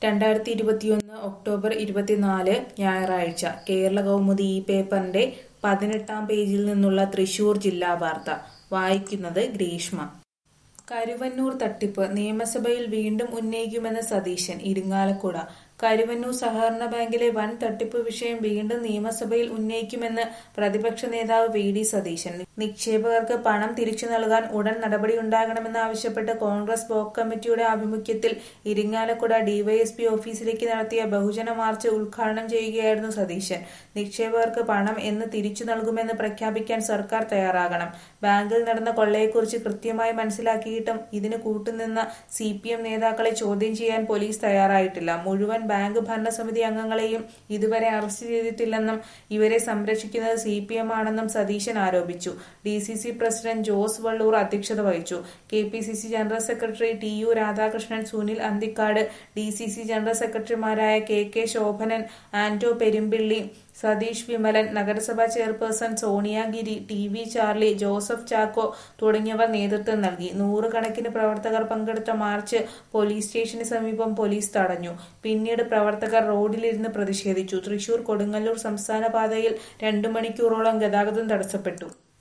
രണ്ടായിരത്തി ഇരുപത്തിയൊന്ന് ഒക്ടോബർ ഇരുപത്തിനാല് ഞായറാഴ്ച കേരള കൗമുദി ഈ പേപ്പറിന്റെ പതിനെട്ടാം പേജിൽ നിന്നുള്ള തൃശൂർ ജില്ലാ വാർത്ത വായിക്കുന്നത് ഗ്രീഷ്മ കരുവന്നൂർ തട്ടിപ്പ് നിയമസഭയിൽ വീണ്ടും ഉന്നയിക്കുമെന്ന് സതീശൻ ഇരിങ്ങാലക്കുട കരുവന്നൂർ സഹകരണ ബാങ്കിലെ വൻ തട്ടിപ്പ് വിഷയം വീണ്ടും നിയമസഭയിൽ ഉന്നയിക്കുമെന്ന് പ്രതിപക്ഷ നേതാവ് വി ഡി സതീശൻ നിക്ഷേപകർക്ക് പണം തിരിച്ചു നൽകാൻ ഉടൻ നടപടിയുണ്ടാകണമെന്ന് ആവശ്യപ്പെട്ട് കോൺഗ്രസ് ബ്ലോക്ക് കമ്മിറ്റിയുടെ ആഭിമുഖ്യത്തിൽ ഇരിങ്ങാലക്കുട ഡിവൈഎസ്പി ഓഫീസിലേക്ക് നടത്തിയ ബഹുജന മാർച്ച് ഉദ്ഘാടനം ചെയ്യുകയായിരുന്നു സതീശൻ നിക്ഷേപകർക്ക് പണം എന്ന് തിരിച്ചു നൽകുമെന്ന് പ്രഖ്യാപിക്കാൻ സർക്കാർ തയ്യാറാകണം ബാങ്കിൽ നടന്ന കൊള്ളയെക്കുറിച്ച് കൃത്യമായി മനസ്സിലാക്കിയിട്ടും ഇതിന് കൂട്ടുനിന്ന സി പി എം നേതാക്കളെ ചോദ്യം ചെയ്യാൻ പോലീസ് തയ്യാറായിട്ടില്ല മുഴുവൻ ബാങ്ക് ഭരണസമിതി അംഗങ്ങളെയും ഇതുവരെ അറസ്റ്റ് ചെയ്തിട്ടില്ലെന്നും ഇവരെ സംരക്ഷിക്കുന്നത് സി പി എം ആണെന്നും സതീശൻ ആരോപിച്ചു D C C president Jose Vallur അധ്യക്ഷത വഹിച്ചു K P C C general secretary T U Radhakrishnan Sunil Anthikkad D C C general സെക്രട്ടറിമാരായ കെ കെ ശോഭനൻ ആന്റോ പെരുമ്പിള്ളി സതീഷ് വിമലൻ നഗരസഭാ chairperson Soniagiri T V Charlie Joseph Chacko തുടങ്ങിയവർ നേതൃത്വം നൽകി നൂറുകണക്കിന് പ്രവർത്തകർ പങ്കെടുത്ത മാർച്ച് പോലീസ് സ്റ്റേഷന് സമീപം പോലീസ് തടഞ്ഞു പിന്നീട് പ്രവർത്തകർ റോഡിലിരുന്ന് പ്രതിഷേധിച്ചു തൃശൂർ കൊടുങ്ങല്ലൂർ സംസ്ഥാന പാതയിൽ രണ്ടു മണിക്കൂറോളം ഗതാഗതം തടസ്സപ്പെട്ടു